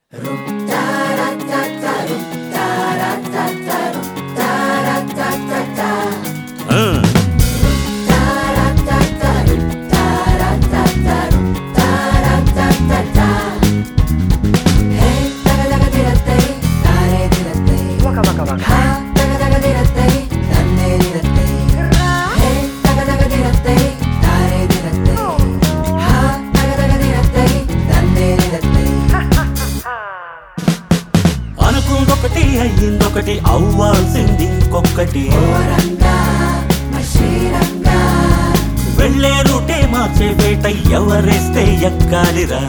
అనుకుందొకటి అయ్యిందొకటి అవ్వాల్సింది ఇంకొకటి వెళ్ళే రూటే మార్చే వేట ఎవరేస్తే ఎక్కాలిరా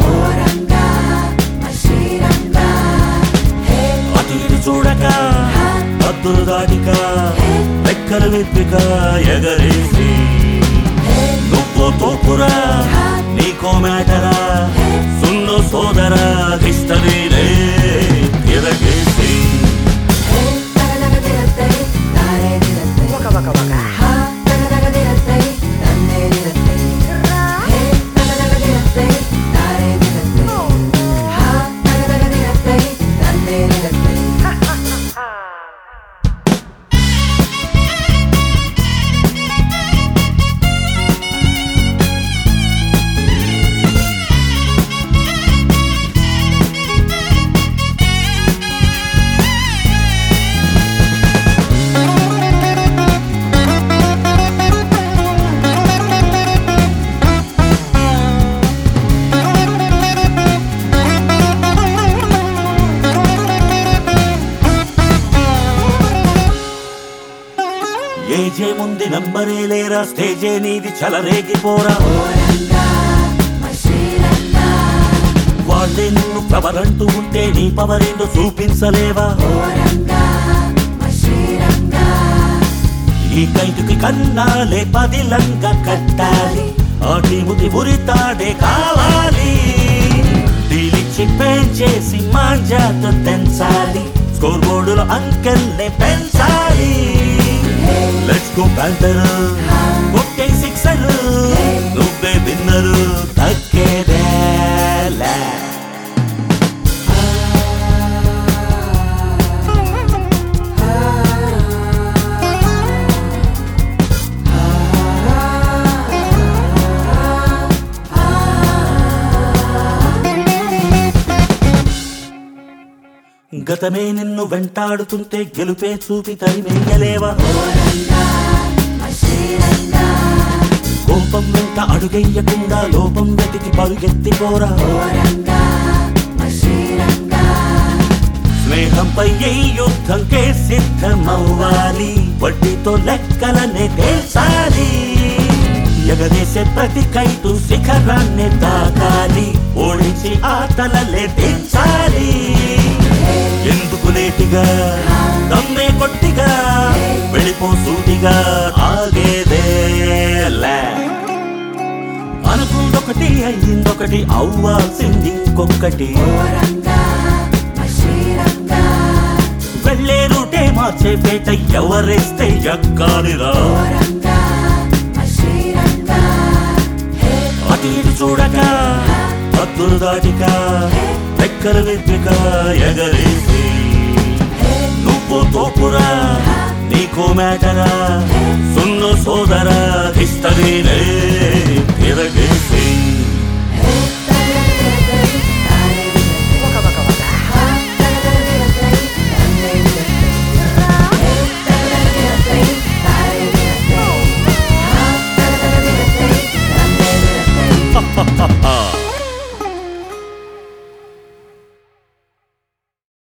అటు ఇటు చూడక అద్దులు దాటిక లెక్కలు విప్పిక ఎగరేసి నువ్వు తోపురా నీకో మేటరా సున్ను సోదరా హిస్టరీలే తిరగేసి ఏజే ముందు నంబరే లేరా స్టేజే నీది చలరేగిపోరా వాళ్ళే నిన్ను ప్రవరంటూ ఉంటే నీ పవరేందో చూపించలేవా ఈ కైటుకి కన్నాలే పదిలంగా కట్టాలి ఆ టీముకి ఉరితాడే కావాలి డీలిచ్చి చేసి మాంజాతో తెంచాలి స్కోర్ బోర్డులో అంకెల్నే పెంచాలి లెట్స్ గో ప్యాంటర్ కొట్టే సిక్సర్ నువ్వే విన్నరు తగ్గేదేలే గతమే నిన్ను వెంటాడుతుంటే గెలుపే చూపి తరిమేయలేవా కోపం వెంట అడుగెయ్యకుండా లోపం వెతికి పరుగెత్తిపోరా స్నేహంపై ఈ యుద్ధంకే సిద్ధమవ్వాలి వడ్డీతో లెక్కలనే తేల్చాలి ఎగరేసే ప్రతి కైటు శిఖరాన్ని తాకాలి ఓడించి ఆటలలే దించాలి ఎందుకు లేటిగా దమ్మే కొట్టిగా వెళ్ళిపో సూటిగా ఆగేదేలే అనుకుందొకటి అయ్యిందొకటి అవ్వాల్సింది ఇంకొకటి వెళ్ళే రూటే మార్చే పేట ఎవరేస్తే ఎక్కాలిరా అటు ఇటు చూడక అద్దులు దాటిక లెక్కలు విప్పిక ఎగరేసి నువ్వు తోపురా నీకో మేటరా సున్ను సోదరా హిస్టరీలే తిరగేసి